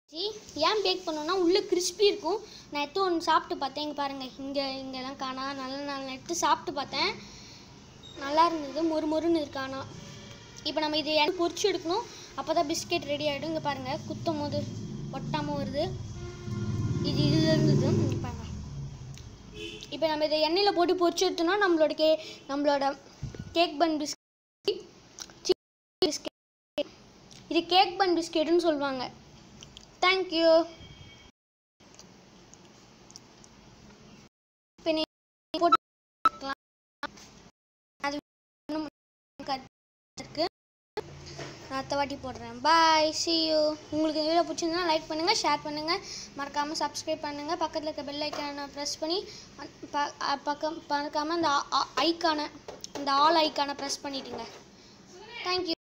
C ஏன் back பண்ணோன்னா உள்ளே கிறிஸ்பி இருக்கும் நான் எடுத்து ஒன்று சாப்பிட்டு பார்த்தேன் இங்கே பாருங்கள் இங்கே இங்கெல்லாம் காணா நல்லா நான் எடுத்து சாப்பிட்டு பார்த்தேன் நல்லா இருந்தது மொறு மொறுன்னு இருக்கு ஆனா இப்போ நம்ம இதை எண்ணெய் பொரிச்சு எடுக்கணும் அப்போ தான் பிஸ்கெட் ரெடி ஆகிடும் இங்கே பாருங்கள் குத்தும் போது ஒட்டாமல் வருது இது இதில் இருந்தது இங்கே பாருங்க இப்போ நம்ம இதை எண்ணெயில் போட்டு பொரிச்சு எடுத்தோம்னா நம்மளோட கே நம்மளோட கேக் பன் பிஸ்கெட் பிஸ்கெட் இது கேக் பன் பிஸ்கெட்டுன்னு சொல்லுவாங்க தேங்க்யூ இப்போ நீ போட்டு வைக்கலாம். அது இன்னும் இருக்கு நான் அடுத்த வாட்டி போடுறேன் பாய் see you உங்களுக்கு இந்த வீடியோ பிடிச்சிருந்தா லைக் பண்ணுங்கள் ஷேர் பண்ணுங்கள் மறக்காமல் சப்ஸ்கிரைப் பண்ணுங்கள் பக்கத்தில் இருக்க பெல் ஐக்கானை ப்ரெஸ் பண்ணி அந்த ப- அ- பக்கம் மறக்காமல் அந்த ஐக்கானை இந்த ஆல் ஐக்கானை ப்ரெஸ் பண்ணிவிடுங்க தேங்க்யூ